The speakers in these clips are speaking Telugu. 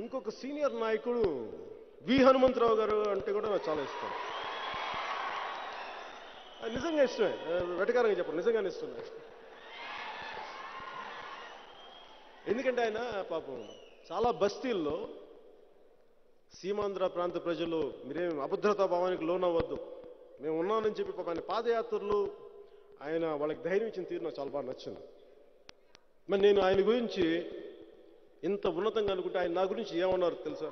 ఇంకొక సీనియర్ నాయకుడు వి హనుమంతరావు గారు అంటే కూడా నాకు చాలా ఇష్టం అది నిజంగా ఇష్టమే ఆ, వెటకారంగా చెప్పండి నిజంగానే ఇష్టమే ఎందుకంటే ఆయన పాపం చాలా బస్తీల్లో సీమాంధ్ర ప్రాంత ప్రజలు మీరేం అభద్రతా భావానికి లోనవ్వద్దు మేము ఉన్నామని చెప్పి పాపం ఆయన పాదయాత్రలు ఆయన వాళ్ళకి ధైర్యం ఇచ్చిన తీరు నాకు చాలా బాగా నచ్చింది మరి నేను ఆయన గురించి ఇంత ఉన్నతంగా అనుకుంటే ఆయన నా గురించి ఏమన్నారు తెలుసా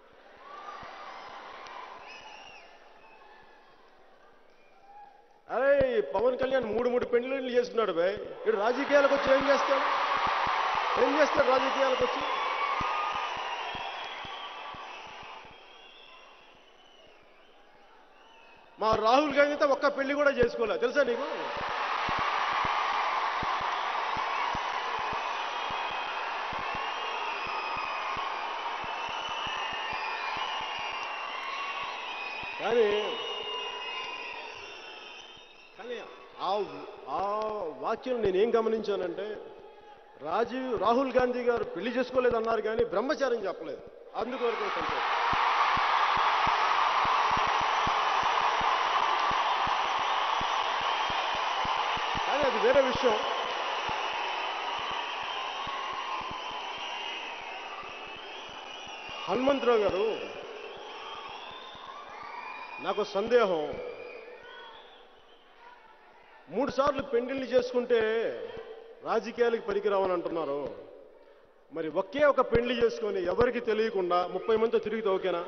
అరే ఈ పవన్ కళ్యాణ్ మూడు మూడు పెళ్లిళ్ళు చేసుకున్నాడు బాయ్ ఇడు రాజకీయాలకు వచ్చి ఏం చేస్తాడు ఏం చేస్తాడు రాజకీయాలకు వచ్చి మా రాహుల్ గాంధీ అయితే ఒక్క పెళ్లి కూడా చేసుకోలే తెలుసా నీకు కానీ కానీ ఆ ఆ వాక్యం నేను ఏం గమనించానంటే రాజీవ్ రాహుల్ గాంధీ గారు పెళ్లి చేసుకోలేదన్నారు కానీ బ్రహ్మచారం చెప్పలేదు అందువరకు సంతోషం కానీ అది వేరే విషయం హనుమంతరావు గారు నాకు సందేహం మూడు సార్లు పెండిళ్ళు చేసుకుంటే రాజకీయాలకు పనికిరావని అంటున్నారు మరి ఒకే ఒక పెళ్లి చేసుకొని ఎవరికి తెలియకుండా ముప్పై మందితో తిరిగితే ఓకేనా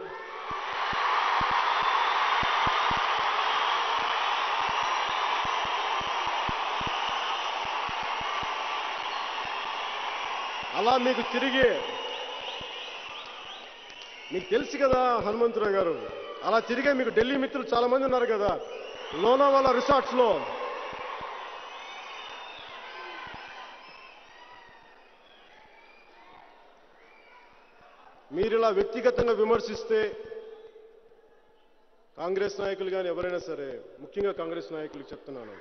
అలా మీకు తిరిగి మీకు తెలుసు కదా హనుమంతరావు గారు అలా తిరిగే మీకు ఢిల్లీ మిత్రులు చాలా మంది ఉన్నారు కదా లోనావాలా రిసార్ట్స్ లో మీరు ఇలా వ్యక్తిగతంగా విమర్శిస్తే కాంగ్రెస్ నాయకులు కానీ ఎవరైనా సరే ముఖ్యంగా కాంగ్రెస్ నాయకులకు చెప్తున్నాను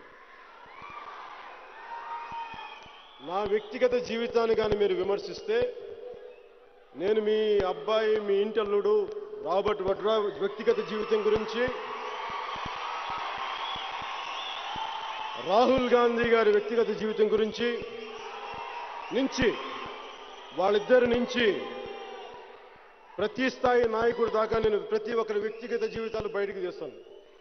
నా వ్యక్తిగత జీవితాన్ని కానీ మీరు విమర్శిస్తే నేను మీ అబ్బాయి మీ ఇంటల్లుడు రాబర్ట్ వడ్రా వ్యక్తిగత జీవితం గురించి రాహుల్ గాంధీ గారి వ్యక్తిగత జీవితం గురించి నుంచి వాళ్ళిద్దరి నుంచి ప్రతి స్థాయి నాయకుడి దాకా నేను ప్రతి ఒక్కరి వ్యక్తిగత జీవితాలు బయటకు తీస్తాను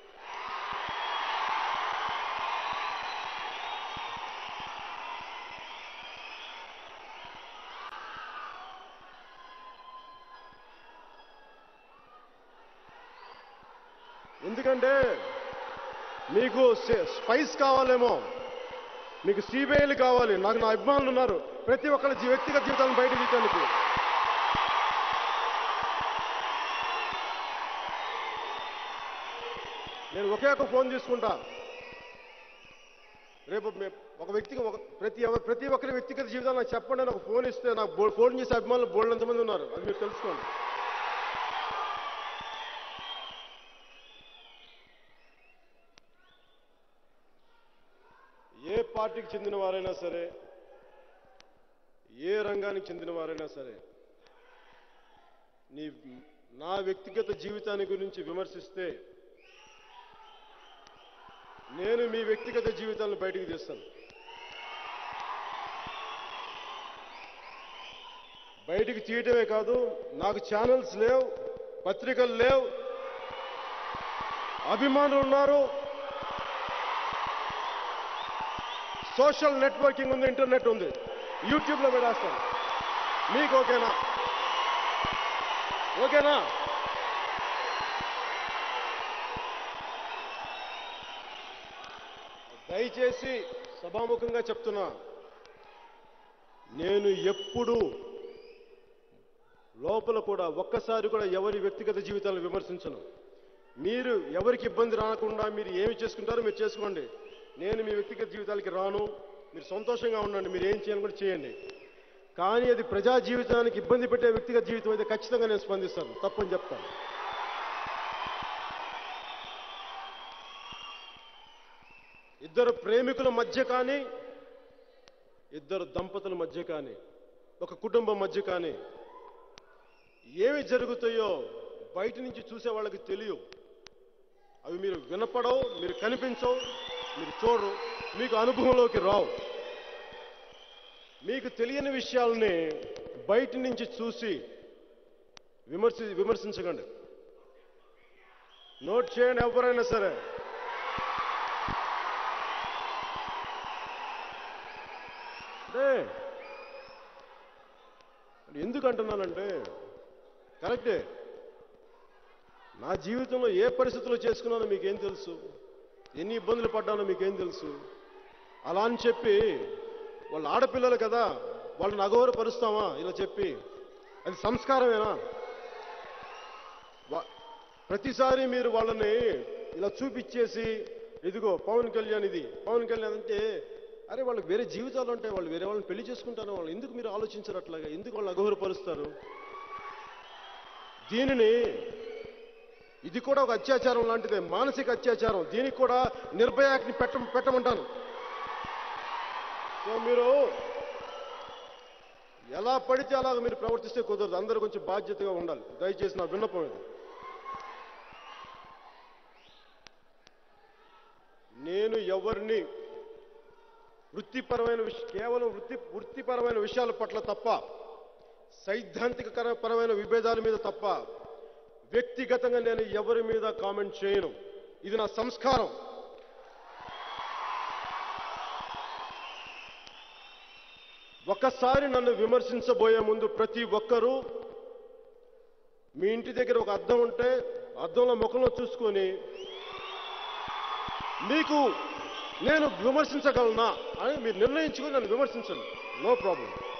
ఎందుకంటే మీకు సే- స్పైస్ కావాలేమో మీకు సిబిఐలు కావాలి నాకు నా అభిమానులు ఉన్నారు ప్రతి ఒక్కరి జీ- వ్యక్తిగత జీవితాలను బయట తీయడానికి నేను ఒకే ఒక ఫోన్ తీసుకుంటా రేపు మే- ఒక వ్యక్తికి ఒక ప్రతి ఎవ- ప్రతి ఒక్కరి వ్యక్తిగత జీవితాలు నాకు చెప్పండి అని ఒక ఫోన్ ఇస్తే నాకు బో- ఫోన్ చేసే అభిమానులు బోల్డ్ ఎంతమంది ఉన్నారు అది మీరు తెలుసుకోండి ఏ పార్టీకి చెందిన వారైనా సరే ఏ రంగానికి చెందిన వారైనా సరే నీ నా వ్యక్తిగత జీవితాన్ని గురించి విమర్శిస్తే నేను మీ వ్యక్తిగత జీవితాలను బయటికి తీస్తాను బయటికి తీయటమే కాదు నాకు ఛానల్స్ లేవు పత్రికలు లేవు అభిమానులు ఉన్నారు సోషల్ నెట్వర్కింగ్ ఉంది ఇంటర్నెట్ ఉంది యూట్యూబ్ లో పెట్టేస్తాను మీకు ఓకేనా ఓకేనా దయచేసి సభాముఖంగా చెప్తున్నా నేను ఎప్పుడు లోపల కూడా ఒక్కసారి కూడా ఎవరి వ్యక్తిగత జీవితాలను విమర్శించను మీరు ఎవరికి ఇబ్బంది రాకుండా మీరు ఏమి చేసుకుంటారో మీరు చేసుకోండి నేను మీ వ్యక్తిగత జీవితాలకి రాను మీరు సంతోషంగా ఉండండి మీరు ఏం చేయాలని కూడా చేయండి కానీ అది ప్రజా జీవితానికి ఇబ్బంది పెట్టే వ్యక్తిగత జీవితం అయితే ఖచ్చితంగా నేను స్పందిస్తాను తప్పని చెప్తాను ఇద్దరు ప్రేమికుల మధ్య కానీ ఇద్దరు దంపతుల మధ్య కానీ ఒక కుటుంబం మధ్య కానీ ఏమి జరుగుతాయో బయట నుంచి చూసే వాళ్ళకి తెలియవు అవి మీరు వినపడవు మీరు కనిపించవు మీరు చూడరు మీకు అనుభవంలోకి రావు మీకు తెలియని విషయాల్ని బయట నుంచి చూసి విమర్శి విమర్శించకండి నోట్ చేయండి ఎవరైనా సరే అంటే ఎందుకు అంటున్నానంటే కరెక్టే నా జీవితంలో ఏ పరిస్థితుల్లో చేసుకున్నానో మీకేం తెలుసు ఎన్ని ఇబ్బందులు పడ్డానో మీకేం తెలుసు అలా అని చెప్పి వాళ్ళ ఆడపిల్లలు కదా వాళ్ళని అగౌరవపరుస్తామా ఇలా చెప్పి అది సంస్కారమేనా వా- ప్రతిసారి మీరు వాళ్ళని ఇలా చూపించేసి ఇదిగో పవన్ కళ్యాణ్ ఇది పవన్ కళ్యాణ్ అంటే అరే వాళ్ళకి వేరే జీవితాలు ఉంటాయి వాళ్ళు వేరే వాళ్ళని పెళ్లి చేసుకుంటారు వాళ్ళు ఎందుకు మీరు ఆలోచించరు అట్లాగా ఎందుకు వాళ్ళు అగౌరవపరుస్తారు దీనిని ఇది కూడా ఒక అత్యాచారం లాంటిదే మానసిక అత్యాచారం దీనికి కూడా నిర్భయాన్ని పెట్ట పెట్టమంటాను సో మీరు ఎలా పడితే అలాగ మీరు ప్రవర్తిస్తే కుదరదు అందరూ కొంచెం బాధ్యతగా ఉండాలి దయచేసి నా విన్నపం ఇది నేను ఎవరిని వృత్తిపరమైన విష కేవలం వృత్తి వృత్తిపరమైన విషయాల పట్ల తప్ప సైద్ధాంతిక కర- పరమైన విభేదాల మీద తప్ప వ్యక్తిగతంగా నేను ఎవరి మీద కామెంట్ చేయను ఇది నా సంస్కారం ఒక్కసారి నన్ను విమర్శించబోయే ముందు ప్రతి ఒక్కరూ మీ ఇంటి దగ్గర ఒక అద్దం ఉంటే అద్దంలో ముఖంలో చూసుకొని మీకు నేను విమర్శించగలనా అని మీరు నిర్ణయించుకొని నన్ను విమర్శించండి నో ప్రాబ్లం